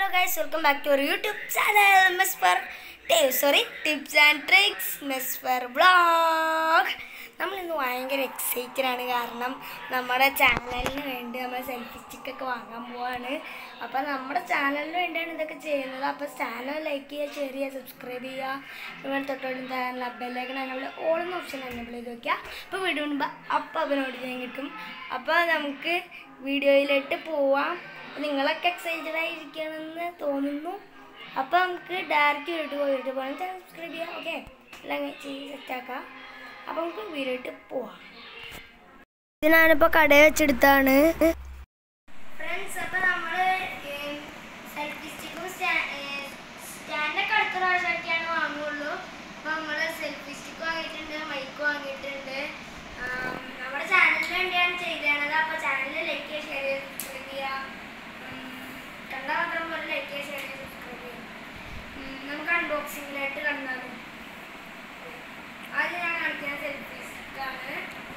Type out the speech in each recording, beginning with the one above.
Hello guys welcome back to our YouTube channel miss fur tave sorry tips and tricks miss fur blog നമ്മൾ ഇന്ന് ഭയങ്കര excited ആണ് കാരണം നമ്മുടെ ചാനലിന് വേണ്ടി നമ്മൾ സെൽഫി സ്റ്റിക്കൊക്കെ വാങ്ങാൻ പോവാണ് അപ്പോൾ നമ്മുടെ ചാനലിന് വേണ്ടിയാണ് ഇതൊക്കെ ചെയ്യുന്നത് അപ്പോൾ ചാനൽ ലൈക്ക് ചെയ്യുക ഷെയർ ചെയ്യുക സബ്സ്ക്രൈബ് ചെയ്യുക അതുപോലെ തൊട്ടോടും ചാനൽ ബെല്ലൈക്കൺ നമ്മൾ ഓളുന്ന ഓപ്ഷൻ എനേബിൾ ചെയ്ത് വെക്കുക അപ്പോൾ വീഡിയോ മുൻപ് അപ്പോൾ അവനോട് ഞാൻ കിട്ടും അപ്പോൾ നമുക്ക് വീഡിയോയിലോട്ട് പോവാം നിങ്ങളൊക്കെ എക്സൈറ്റഡ് ആയിരിക്കണമെന്ന് തോന്നുന്നു അപ്പോൾ നമുക്ക് ഡയറക്റ്റ് വീട്ടിൽ പോയിട്ട് പോകണം ചാനൽ സബ്സ്ക്രൈബ് ചെയ്യാം ഓക്കെ എല്ലാം ചെയ്ത് സെറ്റാക്കാം അപ്പോൾ നമുക്ക് വീട്ടിലോട്ട് പോവാം ഇത് ഞാനിപ്പോൾ കടയിൽ വെച്ചെടുത്താണ് ഫ്രണ്ട്സ് അപ്പോൾ നമ്മൾ സെൽഫി സ്റ്റിക്കും സ്റ്റാൻഡൊക്കെ അടുത്ത പ്രാവശ്യമൊക്കെയാണ് വാങ്ങുള്ളൂ അപ്പോൾ നമ്മൾ സെൽഫി സ്റ്റിക്ക് വാങ്ങിയിട്ടുണ്ട് മൈക്ക് വാങ്ങിയിട്ടുണ്ട് ആം, നമ്മുടെ ചാനലിന് വേണ്ടിയാണ് ചെയ്തത് അപ്പോൾ ചാനൽ ലൈക്ക് ചെയ്യുക ഷെയർ ചെയ്യുക സബ്സ്ക്രൈബ് ചെയ്യുക കണ്ടാൽ മാത്രം പോലെ ലൈക്ക് ചെയ്യുക ഷെയർ ചെയ്യുക സബ്സ്ക്രൈബ് ചെയ്യുക ഉം, നമുക്ക് അൺബോക്സിങ്ങിലായിട്ട് കണ്ടാലും ആദ്യം ഞാൻ കാണിക്കുന്ന സെൽഫി സ്റ്റിക്കാണ്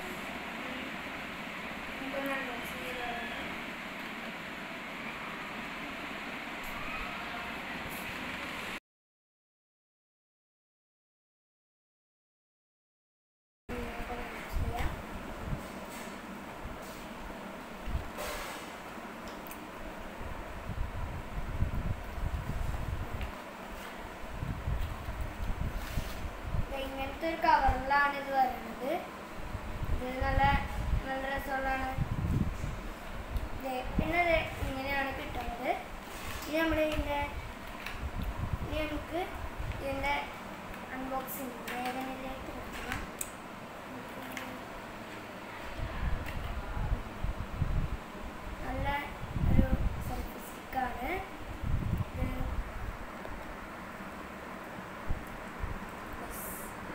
നമുക്കൊന്ന് അൺബോക്സിങ് ചെയ്തതാണ് ചെയ്യാം ദേ ഇങ്ങനത്തെ ഒരു കവറിലാണ് ഇത് വരുന്നത് ഇത് നല്ല നല്ല രസമുള്ളതാണ് ദേ പിന്നെ ദേ ഇങ്ങനെയാണ് കിട്ടുന്നത് ഇനി നമ്മൾ ഇതിൻ്റെ ഇനി നമുക്ക് ഇതിൻ്റെ അൺബോക്സിങ് വേദനയിലേക്ക് നോക്കാം നല്ല ഒരു സെൽഫി സ്റ്റിക്കാണ് ഇത് Yes.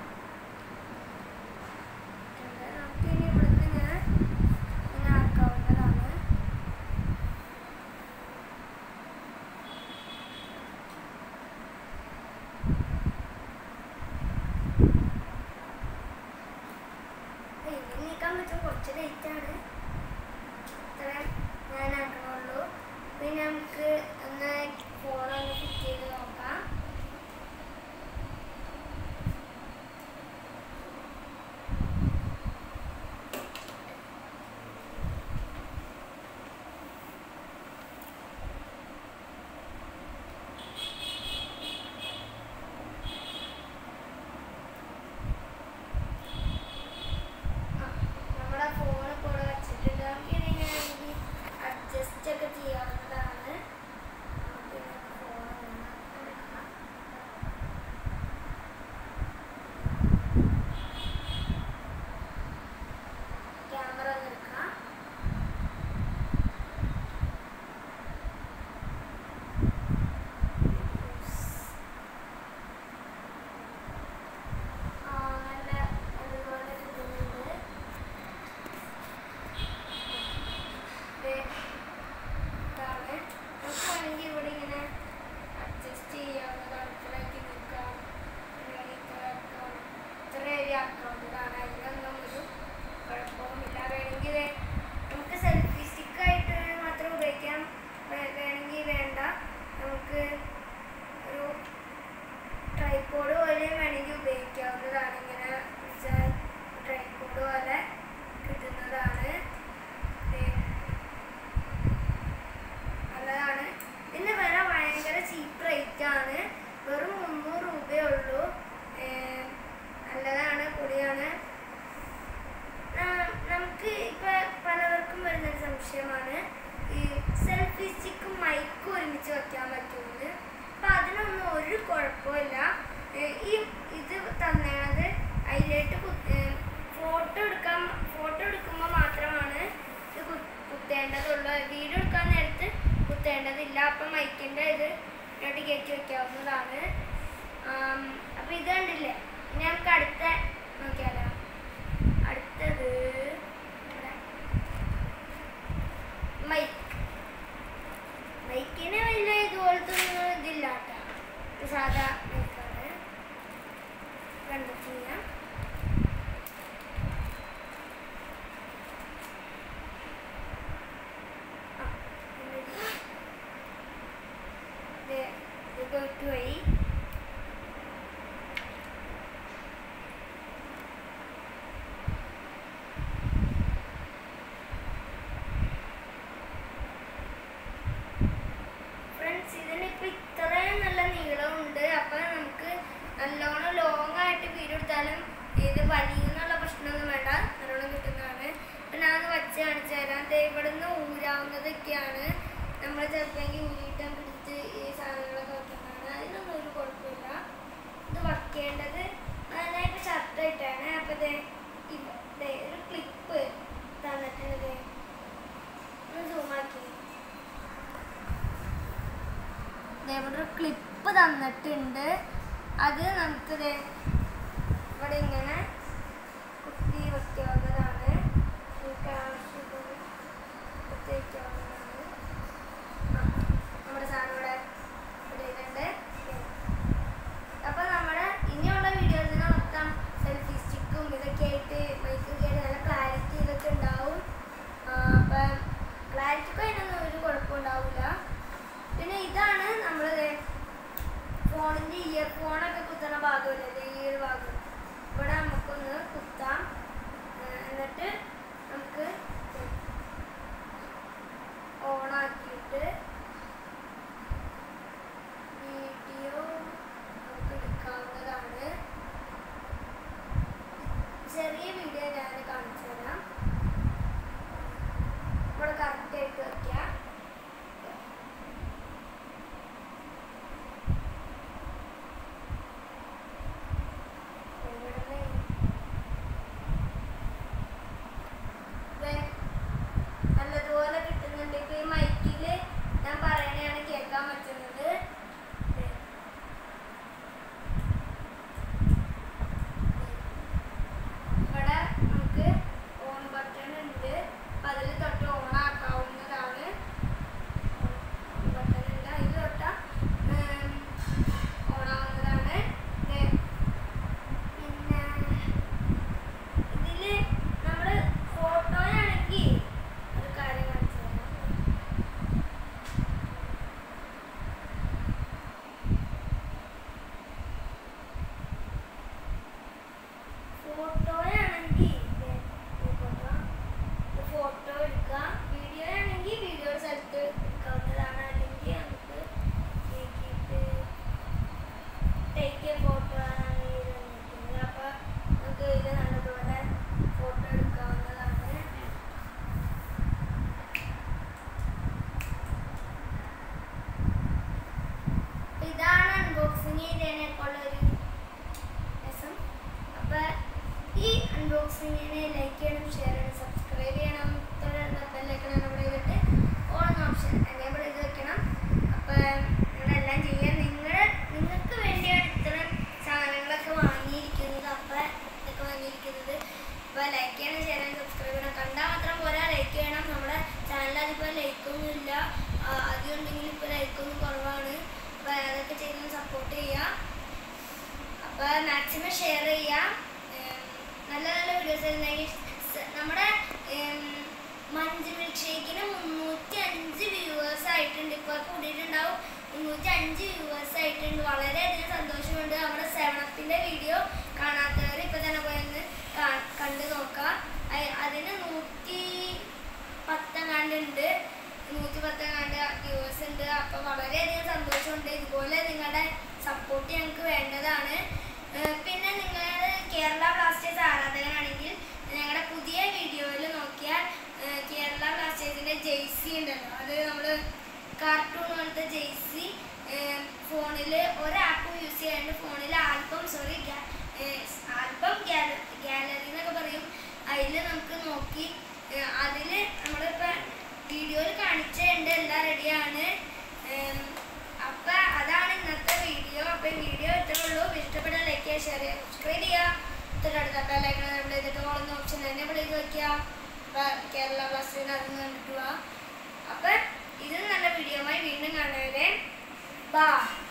ഉണ്ട്. നമുക്കിനി ഇവിടുന്ന് ഇങ്ങനെ ഇങ്ങനെ ആക്കാവുന്നതാണ് ഇത് നീക്കാൻ പറ്റും കുറച്ച് ലേറ്റ് ആണ് ഇത്രയും ഞാൻ ആക്കണുള്ളൂ പിന്നെ നമുക്ക് ഒന്ന് ഫോണൊന്ന് ഫിറ്റ് ചെയ്ത് നോക്കാം ആ, നമ്മുടെ ഫോൺ ഇപ്പോൾ ഇവിടെ വെച്ചിട്ടുണ്ട് നമുക്ക് ഇതിങ്ങനെ അഡ്ജസ്റ്റ് ഒക്കെ ചെയ്യാവുന്നതാണ് നമുക്ക് ഫോൺ എടുക്കാം ക്യാമറ ഒന്ന് എടുക്കാം ആ, നല്ല അതുപോലെ കിട്ടുന്നുണ്ട് ദേ, ഇതാണ്. നമുക്ക് വേണമെങ്കിൽ ഇവിടെ ഇങ്ങനെ adjust ചെയ്യാവുന്നതാണ്. ഇത്രയൊക്കെ നിൽക്കാം. അല്ലെങ്കിൽ ഇത്ര ആക്കാം. ഇത്ര area ആക്കാവുന്നതാണ്. അതിനൊന്നും ഒരു കുഴപ്പവുമില്ല. വേണമെങ്കിൽ ദേ, നമുക്ക് സെൽഫി സ്റ്റിക്കായിട്ട് മാത്രം ഉപയോഗിക്കാം വേ- വേണമെങ്കിൽ വേണ്ട നമുക്ക് ഒരു ട്രൈപ്പോഡ് പോലെ വേണമെങ്കിൽ ഉപയോഗിക്കാവുന്നതാണ് ഇങ്ങനെ ട്രൈപ്പോഡ് പോലെ കിട്ടുന്നതാണ് ദേ, നല്ലതാണ് ഇതിന്റെ വില ഭയങ്കര ചീപ്പ് റേറ്റ് ആണ് വെറും മുന്നൂറ് രൂപയേ ഉള്ളൂ ഏം, നല്ലതാണ് പൊളിയാണ് ന- നമുക്ക് ഇപ്പൊ പലവർക്കും വരുന്നൊരു സംശയമാണ് ഈ സെൽഫി സ്റ്റിക്കും മൈക്കും ഒരുമിച്ച് വെക്കാൻ പറ്റുമെന്ന് അപ്പൊ അതിനൊന്നും ഒരു കുഴപ്പമില്ല ഏ, ഈ ഇത് തന്നേണത് അതിലേക്ക് ഫോട്ടോ എടുക്കാൻ ഫോട്ടോ എടുക്കുമ്പോൾ മാത്രമാണ് ഇത് കു- കുത്തേണ്ടതുള്ളൂ വീഡിയോ എടുക്കാൻ നേരത്ത് കുത്തേണ്ടതില്ല അപ്പം മൈക്കിൻ്റെ ഇത് ഇങ്ങോട്ട് കയറ്റി വെക്കാവുന്നതാണ് ആം, അപ്പൊ ഇത് കണ്ടില്ലേ ഇനി നമുക്ക് അടുത്ത നോക്കിയാലോ അടുത്തത് ഇവിടെ. മൈക്ക് മൈക്കിന് വലിയ ഇതുപോലത്തെ ഒന്നും ഇതില്ല കേട്ടോ ഇത് സാധാ മൈക്കാണ് കണ്ടിട്ട് ചെയ്യാം ആ, എന്നിട്ട് കൊടുത്താലും ഇത് വലിയുന്നുള്ള പ്രശ്നമൊന്നും വേണ്ട നല്ലോണം കിട്ടുന്നതാണ് അപ്പം ഞാൻ ഒന്ന് വച്ച് കാണിച്ചു തരാം ദേ ഇവിടുന്ന് ഊരാവുന്നതൊക്കെയാണ് നമ്മൾ ചിലപ്പോൾ ഊരിയിട്ട് പിടിച്ച് ഈ സാധനങ്ങളൊക്കെ വെക്കുന്നതാണ് അതിനൊന്നും ഒരു കുഴപ്പമില്ല ഇത് വയ്ക്കേണ്ടത് അതിനായിട്ട് ഷർട്ട് ഇട്ടാണ് അപ്പം ദേ ഇവ- ദേ ഒരു ക്ലിപ്പ് തന്നിട്ടുണ്ട് ദേ ഒന്ന് സൂമാക്കി ദേ ഇവിടെ ഒരു ക്ലിപ്പ് തന്നിട്ടുണ്ട് അത് നമുക്ക് ദേ ഇവിടെ ഇങ്ങനെ കുത്തി വെക്കാവുന്നതാണ് നമുക്ക് ആവശ്യത്തിന് കുത്തി വെക്കാവുന്നതാണ് ആ, നമ്മുടെ സാധനം ഇവിടെ ഇവിടെ ഇതുണ്ട് അപ്പൊ നമ്മുടെ ഇനിയുള്ള വീഡിയോസിന് മൊത്തം സെൽഫി സ്റ്റിക്കും ഇതൊക്കെ ആയിട്ട് മൈക്കൊക്കെ ആയിട്ട് നല്ല ക്ലാരിറ്റി ഇതൊക്കെ ഉണ്ടാവും ആ, അപ്പം ക്ലാരിറ്റിക്ക് അതിനൊന്നും ഒരു കുഴപ്പം ഉണ്ടാവില്ല പിന്നെ ഇതാണ് നമ്മൾ ഫോണിന്റെ ഇയർഫോണൊക്കെ കുത്തുന്ന ഭാഗമില്ലേ ദേ ഈ ഒരു ഭാഗം ഇവിടെ നമുക്കൊന്ന് കുത്താം ആ, എന്നിട്ട് നമുക്ക് ഓണാക്കിയിട്ട് വീഡിയോ നമുക്ക് എടുക്കാവുന്നതാണ് ചെറിയ വീഡിയോ ഞാൻ കാണിച്ചു തരാം ഇവിടെ കറക്റ്റ് ആയിട്ട് വയ്ക്കാം ഇവിടുന്ന് ദേ, നല്ലതുപോലെ കിട്ടുന്നുണ്ട് ഇപ്പൊ ഈ മൈക്കില് ഞാൻ പറയണയാണ് കേൾക്കാൻ പറ്റുന്നത് ദേ. ഇവിടെ നമുക്ക് ഓൺ ബട്ടൺ ഉണ്ട് അപ്പൊ അതിൽ തൊട്ട് ഓൺ ആക്കാവുന്നതാണ് ഓൺ ബട്ടൺ ഉണ്ട് അതിൽ തൊട്ട ഓൺ ആവുന്നതാണ് ദേ. പിന്നെ ഇതില് നമ്മള് ഫോട്ടോയാണെങ്കിൽ ഒരു കാര്യം കാണിച്ചു തരാം ഫോട്ടോയാണെങ്കിൽ ഫോട്ടോ എടുക്കാം വീഡിയോ ആണെങ്കിൽ വീഡിയോ സ്ഥലത്ത് എടുക്കാവുന്നതാണ് അല്ലെങ്കിൽ നമുക്ക് നീക്കിയിട്ട് ടേക്ക് എ ഫോട്ടോ ആണ് ഇത് നിൽക്കുന്നത് അപ്പോൾ നമുക്ക് ഇതിൽ നല്ലതുപോലെ ഫോട്ടോ എടുക്കാവുന്നതാണ് ഇതാണ് അൺബോക്സിങ് ചെയ്തതിനേക്കുള്ള ഒരു രസം അപ്പോൾ ഈ അൺബോക്സിങ്ങിനെ ലൈക്ക് ചെയ്യണം ഷെയർ ചെയ്യണം സബ്സ്ക്രൈബ് ചെയ്യണം തുടർന്ന് ബെല്ലൈക്കൺ എനേബിൾ ചെയ്തിട്ട് ഓൺ ഓപ്ഷൻ എനേബിൾ ചെയ്ത് വെക്കണം അപ്പോൾ നിങ്ങളെല്ലാം ചെയ്യാൻ നിങ്ങളുടെ നിങ്ങൾക്ക് വേണ്ടിയാണ് ഇത്തരം സാധനങ്ങളൊക്കെ വാങ്ങിയിരിക്കുന്നത് അപ്പോൾ ഇതൊക്കെ വാങ്ങിയിരിക്കുന്നത് അപ്പോൾ ലൈക്ക് ചെയ്യണം ഷെയർ ചെയ്യണം സബ്സ്ക്രൈബ് ചെയ്യണം കണ്ടാൽ മാത്രം പോരാ ലൈക്ക് ചെയ്യണം നമ്മുടെ ചാനൽ അതിപ്പോൾ ലൈക്കൊന്നും ഇല്ല ആദ്യം ഉണ്ടെങ്കിൽ ഇപ്പോൾ ലൈക്കൊന്നും കുറവാണ് അപ്പോൾ അതൊക്കെ ചെയ്ത് സപ്പോർട്ട് ചെയ്യുക അപ്പോൾ മാക്സിമം ഷെയർ ചെയ്യാം ഉം, നല്ല നല്ല വീഡിയോസ് ആയിരുന്നെങ്കിൽ സ- നമ്മുടെ ഉം, മഞ്ജു മിൽക്ക് ഷേക്കിന് മുന്നൂറ്റി അഞ്ച് വ്യൂവേഴ്സ് ആയിട്ടുണ്ട് ഇപ്പോൾ കൂടിയിട്ടുണ്ടാവും മുന്നൂറ്റി അഞ്ച് വ്യൂവേഴ്സ് ആയിട്ടുണ്ട് വളരെയധികം സന്തോഷമുണ്ട് നമ്മുടെ സെവനപ്പിൻ്റെ വീഡിയോ കാണാത്തവർ ഇപ്പോൾ തന്നെ പോയെന്ന് കാ- കണ്ടു നോക്കാം അയ്- അതിന് നൂറ്റി പത്തെങ്ങാണ്ടുണ്ട് നൂറ്റി പത്തെങ്ങാണ്ട് വ്യൂവേഴ്സ് ഉണ്ട് അപ്പോൾ വളരെയധികം സന്തോഷമുണ്ട് ഇതുപോലെ നിങ്ങളുടെ സപ്പോർട്ട് ഞങ്ങൾക്ക് വേണ്ടതാണ് ഏഹ് പിന്നെ നിങ്ങൾ കേരള ബ്ലാസ്റ്റേഴ്സ് ആരാധകനാണെങ്കിൽ ഞങ്ങളുടെ പുതിയ വീഡിയോയിൽ നോക്കിയാൽ ഏഹ് കേരള ബ്ലാസ്റ്റേഴ്സിൻ്റെ ജെയ്സി ഉണ്ടല്ലോ അത് നമ്മൾ കാർട്ടൂൺ പോലത്തെ ജെയ്സി ഫോണിൽ ഒരു ആപ്പും യൂസ് ചെയ്യാണ്ട് ഫോണിൽ ആൽബം സോറി ആൽബം ഗാലറി എന്നൊക്കെ പറയും അതിൽ നമുക്ക് നോക്കി അതിൽ നമ്മളിപ്പോൾ വീഡിയോയിൽ കാണിച്ചുണ്ട് എല്ലാം റെഡിയാണ് അപ്പം അതാണ് ഇന്നത്തെ വീഡിയോ അപ്പോൾ ഈ വീഡിയോ ഇത്രേ ഉള്ളൂ ഇഷ്ടപ്പെട്ട ലൈക്ക് ചെയ്യുക ഷെയർ ചെയ്യുക സബ്സ്ക്രൈബ് ചെയ്യുക തൊട്ടടുത്ത ബെല്ലൈക്കൺ നമ്മൾ ചെയ്തിട്ട് ഓളുന്ന ഓപ്ഷൻ തന്നെ ഇവിടെ ചെയ്ത് വയ്ക്കുക അപ്പോൾ കേരള ബ്ലാസ്റ്റേഴ്സിന് അതൊന്ന് കണ്ടിട്ട് പോവാം അപ്പം ഇത് നല്ല വീഡിയോയുമായി വീണ്ടും കാണുന്നവരെ ബാ